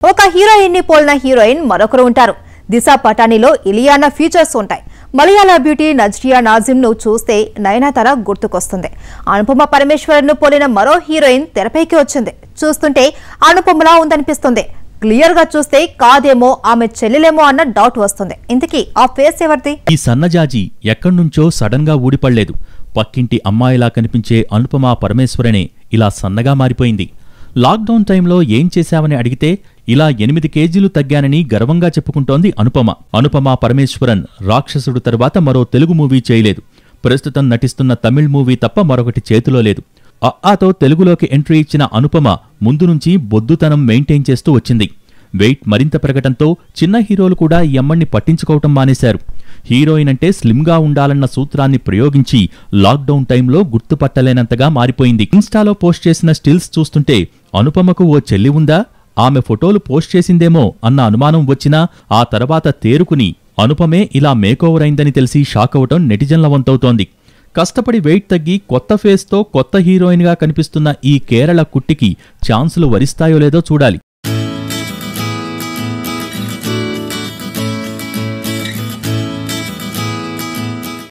ఒక హీరోయిన్ ని పోలిన హీరోయిన్ మరొకరు ఉంటారు దిశ పటానిలో ఇలియానా ఫీచర్స్ ఉంటాయి మలయాళ బ్యూటీ నజ్రియా నాజిమ్ ను చూస్తే నయనతార గుర్తుకొస్తుంది అనుపమ పరమేశ్వరన్ ను పోలిన మరో హీరోయిన్ తెరపైకి వచ్చింది చూస్తుంటే అనుపమలా ఉందనిపిస్తుంది క్లియర్ గా చూస్తే కాదేమో ఆమె చెల్లెలేమో అన్న డౌట్ వస్తుంది ఇంతకీ ఆ ఫేస్ ఎవరిది ఈ సన్నజాజి ఎక్కడ్నుంచో సడన్ గా ఊడిపడలేదు పక్కింటి అమ్మాయిలా కనిపించే అనుపమ పరమేశ్వరనే ఇలా సన్నగా మారిపోయింది లాక్డౌన్ టైంలో ఏం చేశావని అడిగితే ఇలా ఎనిమిది కేజీలు తగ్గానని గర్వంగా చెప్పుకుంటోంది అనుపమ అనుపమ పరమేశ్వరన్ రాక్షసుడు తరువాత మరో తెలుగు మూవీ చేయలేదు ప్రస్తుతం నటిస్తున్న తమిళ్ మూవీ తప్ప మరొకటి చేతిలో లేదు అఆతో తెలుగులోకి ఎంట్రీ ఇచ్చిన అనుపమ ముందు నుంచి బొద్దుతనం మెయింటైన్ చేస్తూ వచ్చింది వెయిట్ మరింత పెరగటంతో చిన్న హీరోలు కూడా ఈ అమ్మణ్ణి పట్టించుకోవటం మానేశారు హీరోయిన్ అంటే స్లిమ్గా ఉండాలన్న సూత్రాన్ని ప్రయోగించి లాక్డౌన్ టైంలో గుర్తుపట్టలేనంతగా మారిపోయింది ఇన్స్టాలో పోస్ట్ చేసిన స్టిల్స్ చూస్తుంటే అనుపమకు ఓ చెల్లి ఉందా ఆమె ఫోటోలు పోస్ట్ చేసిందేమో అన్న అనుమానం వచ్చినా ఆ తర్వాత తేరుకుని అనుపమే ఇలా మేకోవర్ అయిందని తెలిసి షాక్ అవటం నెటిజన్ల వంతవుతోంది కష్టపడి వెయిట్ తగ్గి కొత్త ఫేస్తో కొత్త హీరోయిన్గా కనిపిస్తున్న ఈ కేరళ కుట్టికి ఛాన్సులు వరిస్తాయో లేదో చూడాలి